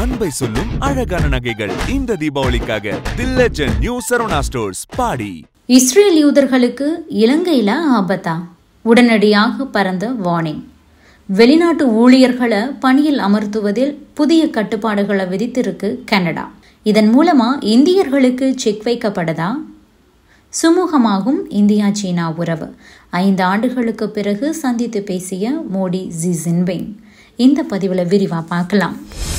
அன்பை சொல்லும் அழகான நகைகள் இந்த தீபாவளிக்காக the legend new Saravana stores Padi Israel யூதர்களுக்கு இலங்கையில ஆபத்தா உடனடியாக பறந்த வார்னிங் வெளிநாட்டு ஊழியர்களை பணியில் அமர்த்துவதில் புதிய கட்டுப்பாடுகளை விதித்திருக்கு கனடா இதன் மூலமா இந்தியர்களுக்கு செக் வைக்கப்படுதா சுமூகமாகும் இந்தியா சீனா உறவு ஐந்து ஆண்டுகளுக்கு பிறகு சந்தித்து பேசிய மோடி ஜி ஜின்பிங் இந்த பதிவில் விரிவாக பார்க்கலாம்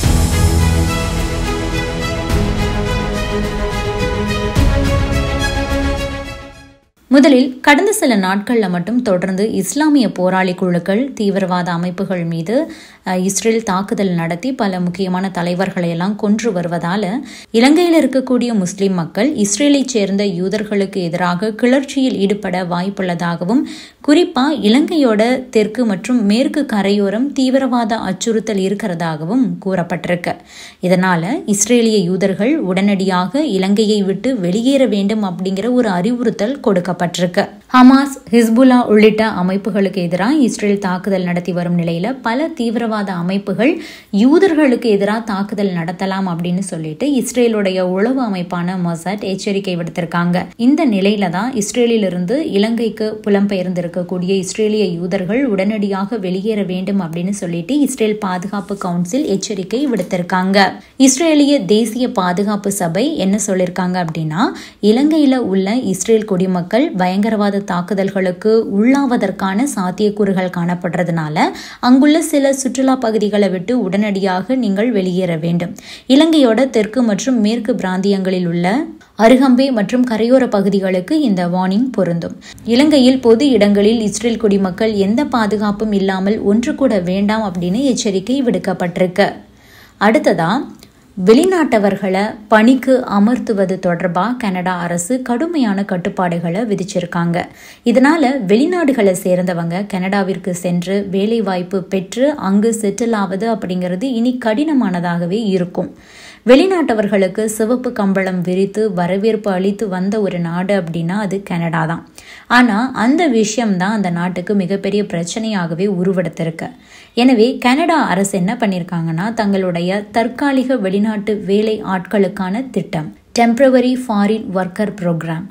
முதலில் கடந்த சில நாட்களில் மட்டும் தொடர்ந்து இஸ்லாமிய போராளி குழுக்கள் தீவிரவாத அமைப்புகள் மீது அஹ், இஸ்ரேல் தாக்குதல் நடத்தி பல முக்கியமான தலைவர்களை எல்லாம் கொன்று வருவதால இலங்கையில் இருக்கக்கூடிய முஸ்லிம் மக்கள் இஸ்ரேலைச் சேர்ந்த யூதர்களுக்கு எதிராக கிளர்ச்சியில் ஈடுபட வாய்ப்புள்ளதாகவும் குறிப்பா இலங்கையோட தெற்கு மற்றும் மேற்கு கரையோரம் தீவிரவாத அச்சுறுத்தல் இருக்கிறதாகவும் கூறப்பட்டிருக்கு இதனால இஸ்ரேலிய யூதர்கள் உடனடியாக இலங்கையை விட்டு வெளியேற வேண்டும் அப்படிங்கிற ஒரு அறிவுறுத்தல் கொடுக்கப்பட்டிருக்கு ஹமாஸ் ஹிஸ்புல்லா உள்ளிட்ட அமைப்புகளுக்கு எதிராக இஸ்ரேல் தாக்குதல் நடத்தி வரும் நிலையில பல தீவிரவாத அமைப்புகள் யூதர்களுக்கு எதிராக தாக்குதல் நடத்தலாம் அப்படின்னு சொல்லிட்டு இஸ்ரேலுடைய உளவு அமைப்பான மொசாட் எச்சரிக்கை விடுத்திருக்காங்க இந்த நிலையில தான் இஸ்ரேலிலிருந்து இலங்கைக்கு புலம்பெயர்ந்திருக்கக்கூடிய இஸ்ரேலிய யூதர்கள் உடனடியாக வெளியேற வேண்டும் அப்படின்னு சொல்லிட்டு இஸ்ரேல் பாதுகாப்பு கவுன்சில் எச்சரிக்கை விடுத்திருக்காங்க இஸ்ரேலிய தேசிய பாதுகாப்பு சபை என்ன சொல்லியிருக்காங்க அப்படின்னா இலங்கையில உள்ள இஸ்ரேல் குடிமக்கள் பயங்கரவாத தாக்குதல்களுக்கு உள்ளாவதற்கான சாத்தியக்கூறுகள் காணப்படுறதுனால அங்குள்ள சில சுற்றுலா பகுதிகளை விட்டு உடனடியாக நீங்கள் வெளியேற வேண்டும் இலங்கையோட தெற்கு மற்றும் மேற்கு பிராந்தியங்களில் உள்ள அருகம்பே மற்றும் கரையோர பகுதிகளுக்கு இந்த வார்னிங் பொருந்தும் இலங்கையில் பொது இடங்களில் இஸ்ரேல் குடிமக்கள் எந்த பாதுகாப்பும் இல்லாமல் ஒன்று கூட வேண்டாம் அப்படின்னு எச்சரிக்கை விடுக்கப்பட்டிருக்கு அடுத்ததா வெளிநாட்டவர்களை பணிக்கு அமர்த்துவது தொடர்பாக கனடா அரசு கடுமையான கட்டுப்பாடுகளை விதிச்சிருக்காங்க இதனால வெளிநாடுகளை சேர்ந்தவங்க கனடாவிற்கு சென்று வேலை வாய்ப்பு பெற்று அங்கு செட்டில் ஆவது அப்படிங்கிறது இனி கடினமானதாகவே இருக்கும் வெளிநாட்டவர்களுக்கு சிவப்பு கம்பளம் விரித்து வரவேற்பு அளித்து வந்த ஒரு நாடு அப்படின்னா அது கனடா தான் ஆனால் அந்த விஷயம்தான் அந்த நாட்டுக்கு மிகப்பெரிய பிரச்சனையாகவே உருவெடுத்திருக்கு எனவே கனடா அரசு என்ன பண்ணியிருக்காங்கன்னா தங்களுடைய தற்காலிக வெளிநாட்டு வேலை ஆட்களுக்கான திட்டம் temporary foreign worker program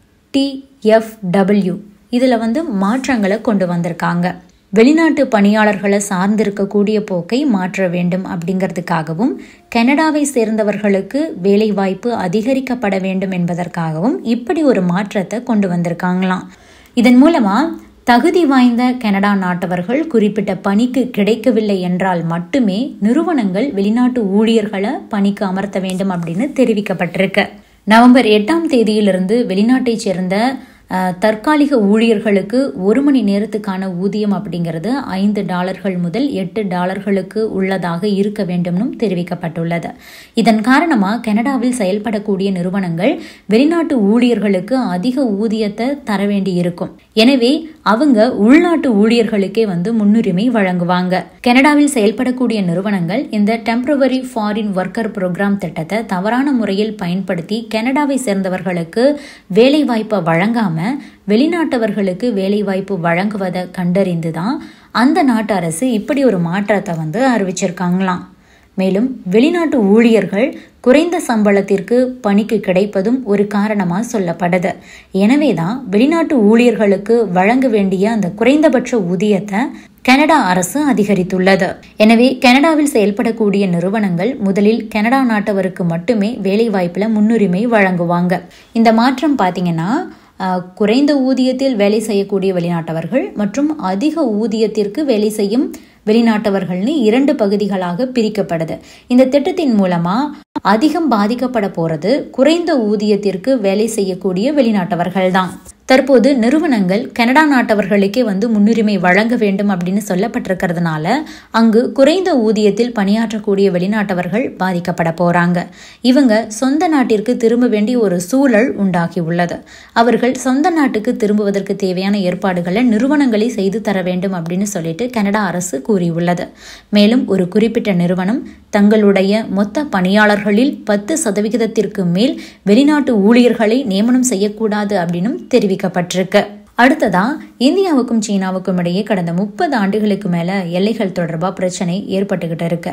TFW இதில் வந்து மாற்றங்களை கொண்டு வந்திருக்காங்க வெளிநாட்டு பணியாளர்களை சார்ந்திருக்கக்கூடிய போக்கை மாற்ற வேண்டும் அப்படிங்கிறதுக்காகவும் கனடாவை சேர்ந்தவர்களுக்கு வேலைவாய்ப்பு அதிகரிக்கப்பட வேண்டும் என்பதற்காகவும் இப்படி ஒரு மாற்றத்தை கொண்டு வந்திருக்காங்களாம் இதன் மூலமா தகுதி வாய்ந்த கனடா நாட்டவர்கள் குறிப்பிட்ட பணிக்கு கிடைக்கவில்லை என்றால் மட்டுமே நிறுவனங்கள் வெளிநாட்டு ஊழியர்களை பணிக்கு அமர்த்த வேண்டும் அப்படின்னு தெரிவிக்கப்பட்டிருக்கு நவம்பர் எட்டாம் தேதியிலிருந்து வெளிநாட்டைச் சேர்ந்த அஹ், தற்காலிக ஊழியர்களுக்கு ஒரு மணி நேரத்துக்கான ஊதியம் அப்படிங்கிறது ஐந்து டாலர்கள் முதல் எட்டு டாலர்களுக்கு உள்ளதாக இருக்க வேண்டும்னும் தெரிவிக்கப்பட்டுள்ளது இதன் காரணமாக கனடாவில் செயல்படக்கூடிய நிறுவனங்கள் வெளிநாட்டு ஊழியர்களுக்கு அதிக ஊதியத்தை தர வேண்டி இருக்கும் எனவே அவங்க உள்நாட்டு ஊழியர்களுக்கே வந்து முன்னுரிமை வழங்குவாங்க கனடாவில் செயல்படக்கூடிய நிறுவனங்கள் இந்த டெம்பரவரி ஃபாரின் ஒர்க்கர் ப்ரோக்ராம் திட்டத்தை தவறான முறையில் பயன்படுத்தி கனடாவை சேர்ந்தவர்களுக்கு வேலை வாய்ப்பை வழங்காம வெளிநாட்டவர்களுக்கு வேலைவாய்ப்பு வழங்குவதை கண்டறிந்து தான் அந்த நாட்டு அரசு இப்படி ஒரு மாற்றத்தை வந்து அறிவிச்சிருக்காங்களாம் மேலும் வெளிநாட்டு ஊழியர்கள் குறைந்த சம்பளத்திற்கு பணிக்கு கிடைப்பதும் ஒரு காரணமாக சொல்லப்படுது எனவே தான் வெளிநாட்டு ஊழியர்களுக்கு வழங்க வேண்டிய அந்த குறைந்தபட்ச ஊதியத்தை கனடா அரசு அதிகரித்துள்ளது எனவே கனடாவில் செயல்படக்கூடிய நிறுவனங்கள் முதலில் கனடா நாட்டவருக்கு மட்டுமே வேலைவாய்ப்புல முன்னுரிமை வழங்குவாங்க இந்த மாற்றம் பார்த்தீங்கன்னா அஹ், குறைந்த ஊதியத்தில் வேலை செய்யக்கூடிய வெளிநாட்டவர்கள் மற்றும் அதிக ஊதியத்திற்கு வேலை செய்யும் வெளிநாட்டவர்கள்னு இரண்டு பகுதிகளாக பிரிக்கப்படுது இந்த திட்டத்தின் மூலமா அதிகம் பாதிக்கப்பட போறது குறைந்த ஊதியத்திற்கு வேலை செய்யக்கூடிய வெளிநாட்டவர்கள் தான் தற்போது நிறுவனங்கள் கனடா நாட்டவர்களுக்கே வந்து முன்னுரிமை வழங்க வேண்டும் அப்படின்னு சொல்லப்பட்டிருக்கிறதுனால அங்கு குறைந்த ஊதியத்தில் பணியாற்றக்கூடிய வெளிநாட்டவர்கள் பாதிக்கப்பட போறாங்க இவங்க சொந்த நாட்டிற்கு திரும்ப வேண்டிய ஒரு சூழல் உண்டாகி உள்ளது அவர்கள் சொந்த நாட்டுக்கு திரும்புவதற்கு தேவையான ஏற்பாடுகளை நிறுவனங்களே செய்து தர வேண்டும் அப்படின்னு சொல்லிட்டு கனடா அரசு கூறியுள்ளது மேலும் ஒரு குறிப்பிட்ட நிறுவனம் தங்களுடைய மொத்த பணியாளர்களில் பத்து சதவிகிதத்திற்கு மேல் வெளிநாட்டு ஊழியர்களை நியமனம் செய்யக்கூடாது அப்படின்னும் தெரிவிக்கப்பட்டிருக்கு அடுத்ததா இந்தியாவுக்கும் சீனாவுக்கும் இடையே கடந்த முப்பது ஆண்டுகளுக்கு மேல எல்லைகள் தொடர்பாக பிரச்சனை ஏற்பட்டுக்கிட்டு இருக்கு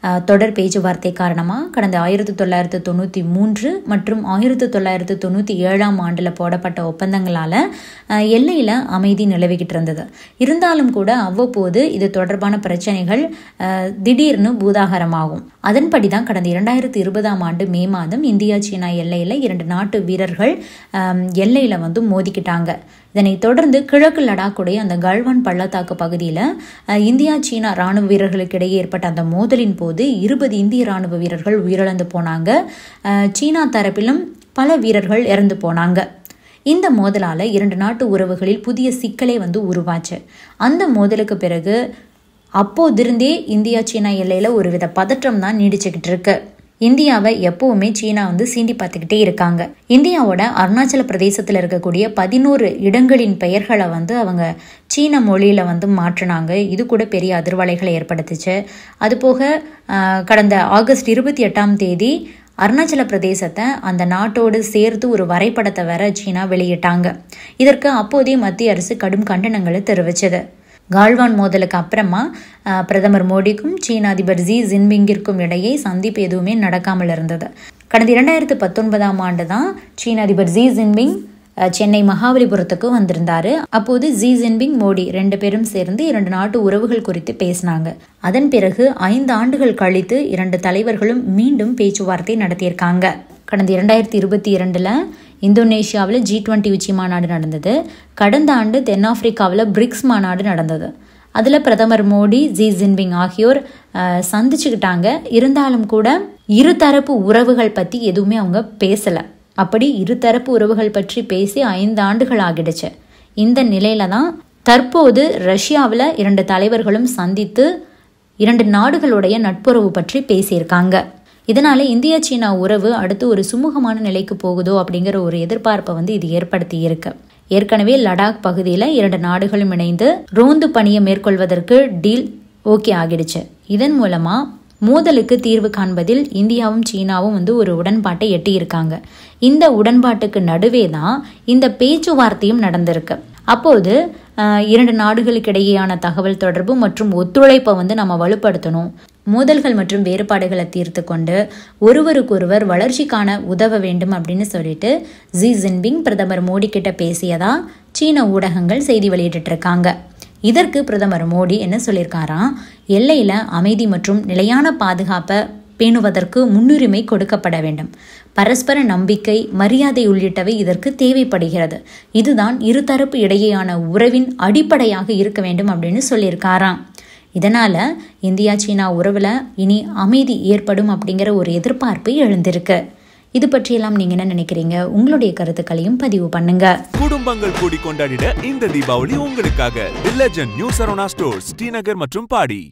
அஹ், தொடர் பேச்சுவார்த்தை காரணமாக கடந்த ஆயிரத்தி தொள்ளாயிரத்து தொண்ணூற்றி மூன்று மற்றும் ஆயிரத்தி தொள்ளாயிரத்து தொண்ணூற்றி ஏழாம் ஆண்டில் போடப்பட்ட ஒப்பந்தங்களால் எல்லையில் அமைதி நிலவிக்கிட்டு இருந்தது இருந்தாலும் கூட அவ்வப்போது இது தொடர்பான பிரச்சனைகள் அஹ், திடீர்னு பூதாகரமாகும் அதன்படி தான் கடந்த இரண்டாயிரத்தி இருபதாம் ஆண்டு மே மாதம் இந்தியா சீனா எல்லையில் இரண்டு நாட்டு வீரர்கள் எல்லையில் வந்து மோதிக்கிட்டாங்க இதனைத் தொடர்ந்து கிழக்கு லடாக்குடைய அந்த கல்வான் பள்ளத்தாக்கு பகுதியில் இந்தியா சீனா ராணுவ வீரர்களுக்கு இடையே ஏற்பட்ட அந்த மோதலின் போது இருபது இந்திய ராணுவ வீரர்கள் உயிரிழந்து போனாங்க அஹ், சீனா தரப்பிலும் பல வீரர்கள் இறந்து போனாங்க இந்த மோதலால் இரண்டு நாட்டு உறவுகளில் புதிய சிக்கலே வந்து உருவாச்சு அந்த மோதலுக்கு பிறகு அப்போதிருந்தே இந்தியா சீனா எல்லையில் ஒரு வித பதற்றம் தான் நீடிச்சுக்கிட்டு இருக்கு இந்தியாவை எப்பவுமே சீனா வந்து சீண்டி பார்த்துக்கிட்டே இருக்காங்க இந்தியாவோட அருணாச்சல பிரதேசத்தில் இருக்கக்கூடிய பதினோரு இடங்களின் பெயர்களை வந்து அவங்க சீன மொழியில் வந்து மாற்றினாங்க இது கூட பெரிய அதிர்வலைகளை ஏற்படுத்துச்சு அதுபோக ஆஹ், கடந்த ஆகஸ்ட் இருபத்தி எட்டாம் தேதி அருணாச்சல பிரதேசத்தை அந்த நாட்டோடு சேர்த்து ஒரு வரைபடத்தை வேற சீனா வெளியிட்டாங்க இதற்கு அப்போதே மத்திய அரசு கடும் கண்டனங்களை தெரிவிச்சது கால்வான் மோதலுக்கு அப்புறமா அஹ், பிரதமர் மோடிக்கும் சீன அதிபர் ஜி ஜின்பிங்கிற்கும் இடையே சந்திப்பு எதுவுமே நடக்காமல் இருந்தது கடந்த இரண்டாயிரத்து பத்தொன்பதாம் ஆண்டு தான் சீன அதிபர் ஜி ஜின்பிங் அஹ், சென்னை மகாபலிபுரத்துக்கு வந்திருந்தாரு அப்போது ஜி ஜின்பிங் மோடி ரெண்டு பேரும் சேர்ந்து இரண்டு நாட்டு உறவுகள் குறித்து பேசினாங்க அதன் பிறகு ஐந்து ஆண்டுகள் கழித்து இரண்டு தலைவர்களும் மீண்டும் பேச்சுவார்த்தை நடத்தியிருக்காங்க கடந்த இரண்டாயிரத்தி இருபத்தி இரண்டில் இந்தோனேஷியாவில் ஜி டுவெண்ட்டி உச்சி மாநாடு நடந்தது கடந்த ஆண்டு தென்னாப்பிரிக்காவில் பிரிக்ஸ் மாநாடு நடந்தது அதில் பிரதமர் மோடி ஜி ஜின்பிங் ஆகியோர் அஹ், சந்திச்சுக்கிட்டாங்க இருந்தாலும் கூட இருதரப்பு உறவுகள் பற்றி எதுவுமே அவங்க பேசலை அப்படி இருதரப்பு உறவுகள் பற்றி பேசி ஐந்து ஆண்டுகள் ஆகிடுச்சு இந்த நிலையில தான் தற்போது ரஷ்யாவில் இரண்டு தலைவர்களும் சந்தித்து இரண்டு நாடுகளுடைய நட்புறவு பற்றி பேசியிருக்காங்க இதனால இந்தியா சீனா உறவு அடுத்து ஒரு சுமூகமான நிலைக்கு போகுதோ அப்படிங்கிற ஒரு எதிர்பார்ப்பை வந்து இது ஏற்படுத்தி இருக்கு ஏற்கனவே லடாக் பகுதியில் இரண்டு நாடுகளும் இணைந்து ரோந்து பணியை மேற்கொள்வதற்கு டீல் ஓகே ஆகிடுச்சு இதன் மூலமா மோதலுக்கு தீர்வு காண்பதில் இந்தியாவும் சீனாவும் வந்து ஒரு உடன்பாட்டை எட்டியிருக்காங்க இந்த உடன்பாட்டுக்கு நடுவே தான் இந்த பேச்சுவார்த்தையும் நடந்திருக்கு அப்போது ஆஹ், இரண்டு நாடுகளுக்கு இடையேயான தகவல் தொடர்பு மற்றும் ஒத்துழைப்பை வந்து நம்ம வலுப்படுத்தணும் மோதல்கள் மற்றும் வேறுபாடுகளை தீர்த்து கொண்டு ஒருவருக்கொருவர் வளர்ச்சிக்கான உதவ வேண்டும் அப்படின்னு சொல்லிட்டு ஜி ஜின்பிங் பிரதமர் மோடி கிட்ட பேசியதா சீன ஊடகங்கள் செய்தி வெளியிட்டு இருக்காங்க இதற்கு பிரதமர் மோடி என்ன சொல்லியிருக்காராம் எல்லையில் அமைதி மற்றும் நிலையான பாதுகாப்பை பேணுவதற்கு முன்னுரிமை கொடுக்கப்பட வேண்டும் பரஸ்பர நம்பிக்கை மரியாதை உள்ளிட்டவை இதற்கு தேவைப்படுகிறது இதுதான் இருதரப்பு இடையேயான உறவின் அடிப்படையாக இருக்க வேண்டும் அப்படின்னு சொல்லியிருக்காராம் இதனால இந்தியா சீனா உறவுல இனி அமைதி ஏற்படும் அப்படிங்கிற ஒரு எதிர்பார்ப்பு எழுந்திருக்கு இது பற்றியெல்லாம் நீங்க என்ன நினைக்கிறீங்க உங்களுடைய கருத்துக்களையும் பதிவு பண்ணுங்க குடும்பங்கள் கூடி கொண்டாடிட இந்த தீபாவளி உங்களுக்காக the legend new Saravana stores Srinagar மற்றும் பாடி